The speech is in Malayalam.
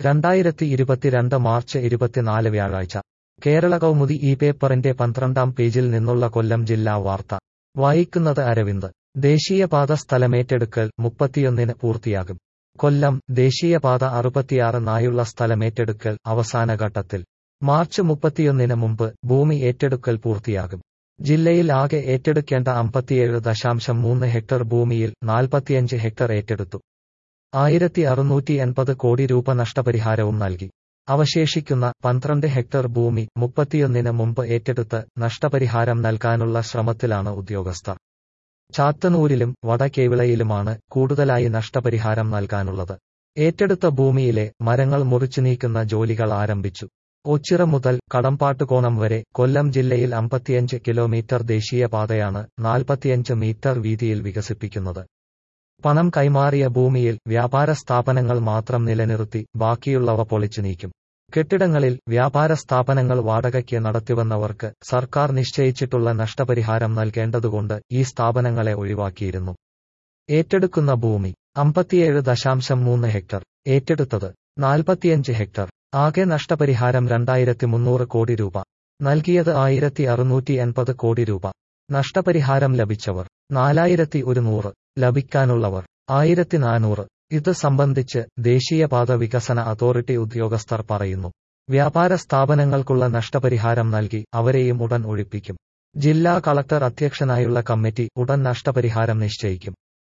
രണ്ടായിരത്തി ഇരുപത്തിരണ്ട് മാർച്ച് ഇരുപത്തിനാല് വ്യാഴാഴ്ച കേരള കൗമുദി ഈ പേപ്പറിന്റെ പന്ത്രണ്ടാം പേജിൽ നിന്നുള്ള കൊല്ലം ജില്ലാ വാർത്ത വായിക്കുന്നത് അരവിന്ദ് ദേശീയപാത സ്ഥലമേറ്റെടുക്കൽ മുപ്പത്തിയൊന്നിന് പൂർത്തിയാകും കൊല്ലം ദേശീയപാത അറുപത്തിയാറ് നായുള്ള സ്ഥലമേറ്റെടുക്കൽ അവസാന ഘട്ടത്തിൽ മാർച്ച് മുപ്പത്തിയൊന്നിന് മുമ്പ് ഭൂമി ഏറ്റെടുക്കൽ പൂർത്തിയാകും ജില്ലയിൽ ആകെ ഏറ്റെടുക്കേണ്ട അമ്പത്തിയേഴ് ദശാംശം മൂന്ന് ഹെക്ടർ ഭൂമിയിൽ നാൽപ്പത്തിയഞ്ച് ഹെക്ടർ ഏറ്റെടുത്തു ആയിരത്തി അറുന്നൂറ്റി എൺപത് കോടി രൂപ നഷ്ടപരിഹാരവും നൽകി അവശേഷിക്കുന്ന പന്ത്രണ്ട് ഹെക്ടർ ഭൂമി മുപ്പത്തിയൊന്നിന് മുമ്പ് ഏറ്റെടുത്ത് നഷ്ടപരിഹാരം നൽകാനുള്ള ശ്രമത്തിലാണ് ഉദ്യോഗസ്ഥർ ചാത്തനൂരിലും വടക്കേവിളയിലുമാണ് കൂടുതലായി നഷ്ടപരിഹാരം നൽകാനുള്ളത് ഏറ്റെടുത്ത ഭൂമിയിലെ മരങ്ങൾ മുറിച്ചു നീക്കുന്ന ജോലികൾ ആരംഭിച്ചു ഒച്ചിറ മുതൽ കടമ്പാട്ടുകോണം വരെ കൊല്ലം ജില്ലയിൽ അമ്പത്തിയഞ്ച് കിലോമീറ്റർ ദേശീയപാതയാണ് നാൽപ്പത്തിയഞ്ച് മീറ്റർ വീതിയിൽ വികസിപ്പിക്കുന്നത് പണം കൈമാറിയ ഭൂമിയിൽ വ്യാപാര സ്ഥാപനങ്ങൾ മാത്രം നിലനിർത്തി ബാക്കിയുള്ളവ പൊളിച്ചു നീക്കും കെട്ടിടങ്ങളിൽ വ്യാപാര സ്ഥാപനങ്ങൾ വാടകയ്ക്ക് നടത്തിവന്നവർക്ക് സർക്കാർ നിശ്ചയിച്ചിട്ടുള്ള നഷ്ടപരിഹാരം നൽകേണ്ടതുകൊണ്ട് ഈ സ്ഥാപനങ്ങളെ ഒഴിവാക്കിയിരുന്നു ഏറ്റെടുക്കുന്ന ഭൂമി അമ്പത്തിയേഴ് ദശാംശം മൂന്ന് ഹെക്ടർ ഏറ്റെടുത്തത് നാൽപ്പത്തിയഞ്ച് ഹെക്ടർ ആകെ നഷ്ടപരിഹാരം രണ്ടായിരത്തി മുന്നൂറ് കോടി രൂപ നൽകിയത് ആയിരത്തി അറുന്നൂറ്റി എൺപത് കോടി രൂപ നഷ്ടപരിഹാരം ലഭിച്ചവർ നാലായിരത്തി ഒരുന്നൂറ് ലഭിക്കാനുള്ളവർ ആയിരത്തി നാനൂറ് ഇത് സംബന്ധിച്ച് ദേശീയപാത വികസന അതോറിറ്റി ഉദ്യോഗസ്ഥർ പറയുന്നു വ്യാപാര സ്ഥാപനങ്ങൾക്കുള്ള നഷ്ടപരിഹാരം നൽകി അവരെയും ഉടൻ ഒഴിപ്പിക്കും ജില്ലാ കളക്ടർ അധ്യക്ഷനായുള്ള കമ്മിറ്റി ഉടൻ നഷ്ടപരിഹാരം നിശ്ചയിക്കും